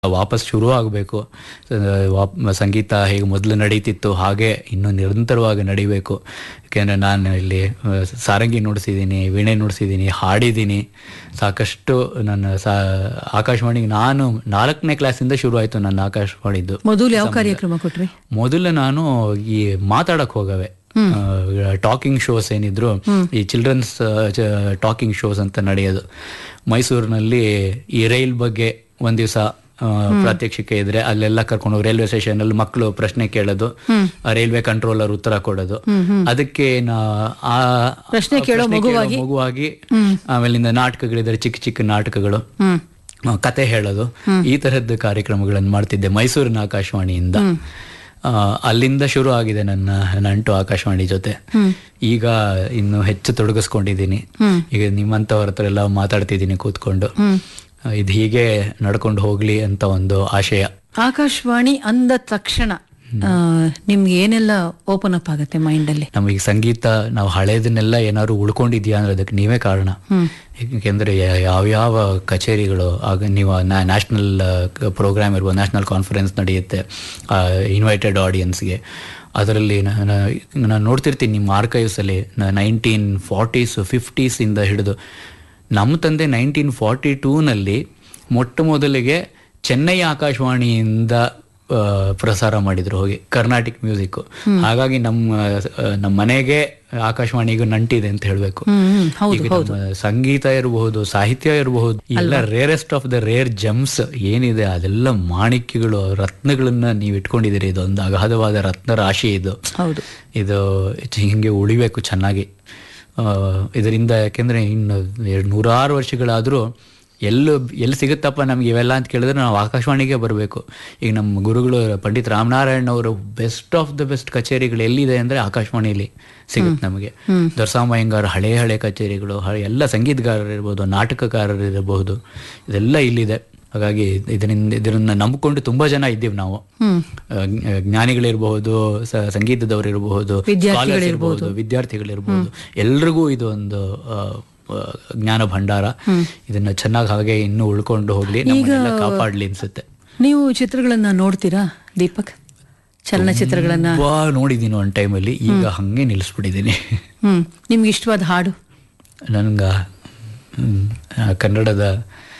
ವಾಪಸ್ ಶುರು ಆಗಬೇಕು ಸಂಗೀತ ಹೇಗೆ ಮೊದಲು ನಡೀತಿತ್ತು ಹಾಗೆ ಇನ್ನೂ ನಿರಂತರವಾಗಿ ನಡಿಬೇಕು ಯಾಕೆಂದರೆ ನಾನು ಇಲ್ಲಿ ಆ, ಸಾರಂಗಿ ನುಡಿಸಿದ್ದೀನಿ ವೀಣೆ ನುಡಿಸಿದ್ದೀನಿ ಹಾಡಿದ್ದೀನಿ ಸಾಕಷ್ಟು ನನ್ನ ಸಾ ಆಕಾಶವಾಣಿಗೆ ನಾನು ನಾಲ್ಕನೇ ಕ್ಲಾಸಿಂದ ಶುರು ಆಯಿತು ನನ್ನ ಆಕಾಶವಾಣಿದ್ದು ಮೊದಲು ಯಾವ ಕಾರ್ಯಕ್ರಮ ಕೊಟ್ರಿ ಮೊದಲು ನಾನು ಈ ಮಾತಾಡಕ್ ಹೋಗವೆ ಟಾಕಿಂಗ್ ಶೋಸ್ ಏನಿದ್ರು ಈ ಚಿಲ್ಡ್ರನ್ಸ್ ಟಾಕಿಂಗ್ ಶೋಸ್ ಅಂತ ನಡೆಯೋದು ಮೈಸೂರಿನಲ್ಲಿ ಈ ರೈಲ್ ಬಗ್ಗೆ ಒಂದ್ ದಿವಸ ಪ್ರಾತ್ಯಕ್ಷಿಕೆ ಇದ್ರೆ ಅಲ್ಲೆಲ್ಲ ಕರ್ಕೊಂಡು ಹೋಗಿ ರೈಲ್ವೆ ಸ್ಟೇಷನ್ ಅಲ್ಲಿ ಮಕ್ಕಳು ಪ್ರಶ್ನೆ ಕೇಳೋದು ಆ ರೈಲ್ವೆ ಕಂಟ್ರೋಲರ್ ಉತ್ತರ ಕೊಡೋದು ಅದಕ್ಕೆ ನಾ ಆ ಪ್ರಶ್ನೆ ಕೇಳೋ ಮಗುವಾಗಿ? ಮಗುವಾಗಿ ಆಮೇಲಿಂದ ನಾಟಕಗಳಿದ್ರೆ ಚಿಕ್ಕ ಚಿಕ್ಕ ನಾಟಕಗಳು ಹ್ಮ್ ಆ, ಕತೆ ಹೇಳೋದು ಈ ತರದ್ದು ಕಾರ್ಯಕ್ರಮಗಳನ್ನು ಮಾಡ್ತಿದ್ದೆ ಮೈಸೂರಿನ ಆಕಾಶವಾಣಿಯಿಂದ ಆ, ಅಲ್ಲಿಂದ ಶುರು ಆಗಿದೆ ನನ್ನ ನಂಟು ಆಕಾಶವಾಣಿ ಜೊತೆ ಈಗ ಇನ್ನು ಹೆಚ್ಚು ತೊಡಗಿಸ್ಕೊಂಡಿದ್ದೀನಿ ಈಗ ನಿಮ್ಮಂತವ್ರ ಹತ್ರ ಎಲ್ಲ ಮಾತಾಡ್ತಿದ್ದೀನಿ ಕೂತ್ಕೊಂಡು ಆ, ಇದು ಹೀಗೆ ನಡ್ಕೊಂಡು ಹೋಗ್ಲಿ ಅಂತ ಒಂದು ಆಶಯ ಆಕಾಶವಾಣಿ ಅಂದ ತಕ್ಷಣ ಆ, ನಿಮ್ಗೆ ಏನೆಲ್ಲ ಓಪನ್ ಅಪ್ ಆಗತ್ತೆ ಮೈಂಡ್ ಅಲ್ಲಿ ನಮಗೆ ಸಂಗೀತ ನಾವು ಹಳೇದನ್ನೆಲ್ಲ ಏನಾದ್ರು ಉಳ್ಕೊಂಡಿದ್ಯಾ ಅಂದ್ರೆ ಅದಕ್ಕೆ ನೀವೇ ಕಾರಣ ಏಕೆಂದ್ರೆ ಯಾ- ಯಾವ್ಯಾವ ಕಚೇರಿಗಳು ಆಗ ನೀವು ನ್ಯಾಷನಲ್ ಪ್ರೋಗ್ರಾಮ್ ಇರ್ಬೋದು ನ್ಯಾಷನಲ್ ಕಾನ್ಫರೆನ್ಸ್ ನಡೆಯುತ್ತೆ ಇನ್ವೈಟೆಡ್ ಆಡಿಯನ್ಸ್ಗೆ ಅದರಲ್ಲಿ ನಾನು ನೋಡ್ತಿರ್ತೀನಿ ನಿಮ್ಮ ಆರ್ಕೈವ್ಸಲ್ಲಿ ನೈನ್ಟೀನ್ ಫಾರ್ಟೀಸ್ ಫಿಫ್ಟೀಸ್ ಇಂದ ಹಿಡಿದು ನಮ್ಮ ತಂದೆ ನೈನ್ಟೀನ್ ಫಾರ್ಟಿ ಟೂನಲ್ಲಿ ಮೊಟ್ಟ ಮೊದಲಿಗೆ ಚೆನ್ನೈ ಆಕಾಶವಾಣಿಯಿಂದ ಆ, ಪ್ರಸಾರ ಮಾಡಿದ್ರು ಹೋಗಿ ಕರ್ನಾಟಿಕ್ ಮ್ಯೂಸಿಕ್ ಹಾಗಾಗಿ ನಮ್ಮ ಆ, ನಮ್ಮ ಮನೆಗೆ ಆಕಾಶವಾಣಿಗೂ ನಂಟಿದೆ ಅಂತ ಹೇಳ್ಬೇಕು ಹ್ಮ್ ಹೌದು ಈಗ ನಮ್ಮ ಸಂಗೀತ ಇರಬಹುದು ಸಾಹಿತ್ಯ ಇರಬಹುದು ಎಲ್ಲ rarest of the rare gems ಏನಿದೆ ಅದೆಲ್ಲ ಮಾಣಿಕ್ಯಗಳು ರತ್ನಗಳನ್ನ ನೀವು ಇಟ್ಕೊಂಡಿದ್ದೀರಿ ಇದೊಂದು ಅಗಾಧವಾದ ರತ್ನ ರಾಶಿ ಇದು ಹೌದು ಇದು ಹಿಂಗೆ ಉಳಿಬೇಕು ಚೆನ್ನಾಗಿ ಆ, ಇದರಿಂದ ಯಾಕೆಂದ್ರೆ ಇನ್ನು ಎರಡು ನೂರಾರು ವರ್ಷಗಳಾದರೂ ಎಲ್ಲೂ ಎಲ್ಲಿ ಸಿಗುತ್ತಪ್ಪ ನಮ್ಗೆ ಇವೆಲ್ಲ ಅಂತ ಕೇಳಿದ್ರೆ ನಾವು ಆಕಾಶವಾಣಿಗೆ ಬರಬೇಕು ಈಗ ನಮ್ಮ ಗುರುಗಳು ಪಂಡಿತ್ ರಾಮನಾರಾಯಣ್ ಅವರು ಬೆಸ್ಟ್ ಆಫ್ ದ ಬೆಸ್ಟ್ ಕಚೇರಿಗಳು ಎಲ್ಲಿದೆ ಅಂದ್ರೆ ಆಕಾಶವಾಣಿಯಲ್ಲಿ ಸಿಗುತ್ತೆ ನಮಗೆ ದೊರಸಾಮಯ್ಯಂಗಾರ್ ಹಳೆ ಹಳೆ ಕಚೇರಿಗಳು ಹ- ಎಲ್ಲ ಸಂಗೀತಗಾರರು ಇರ್ಬೋದು ನಾಟಕಕಾರರು ಇರಬಹುದು ಇದೆಲ್ಲ ಇಲ್ಲಿದೆ ಹಾಗಾಗಿ ಇದರಿಂದ ಇದನ್ನ ನಂಬಿಕೊಂಡು ತುಂಬಾ ಜನ ಇದ್ದೀವಿ ನಾವು ಆ, ಜ್ಞ- ಜ್ಞಾನಿಗಳಿರಬಹುದು ಸ- ಸಂಗೀತದವರು ಇರಬಹುದು scholars ಇರ್ಬೋದು ವಿದ್ಯಾರ್ಥಿಗಳಿರ್ಬೋದು ಎಲ್ರಿಗೂ ಇದು ಒಂದು ಆ, ಆ, ಜ್ಞಾನ ಭಂಡಾರ ಇದನ್ನ ಚೆನ್ನಾಗಿ ಹಾಗೆ ಇನ್ನೂ ಉಳ್ಕೊಂಡು ಹೋಗ್ಲಿ ನಮ್ಮನ್ನೆಲ್ಲ ಕಾಪಾಡ್ಲಿ ಅನ್ಸುತ್ತೆ ನೀವು ಚಿತ್ರಗಳನ್ನ ನೋಡ್ತೀರಾ ದೀಪಕ್ ಚಲನಚಿತ್ರಗಳನ್ನ ತುಂಬಾ ನೋಡಿದ್ದೀನಿ ಒಂದು ಟೈಮಲ್ಲಿ ಈಗ ಹಂಗೆ ನಿಲ್ಲಿಸ್ಬಿಟ್ಟಿದ್ದೀನಿ ಹ್ಮ್ ನಿಮ್ಗೆ ಇಷ್ಟವಾದ ಹಾಡು ನನ್ಗ ಹ್ಮ್, ಆ, ಕನ್ನಡದ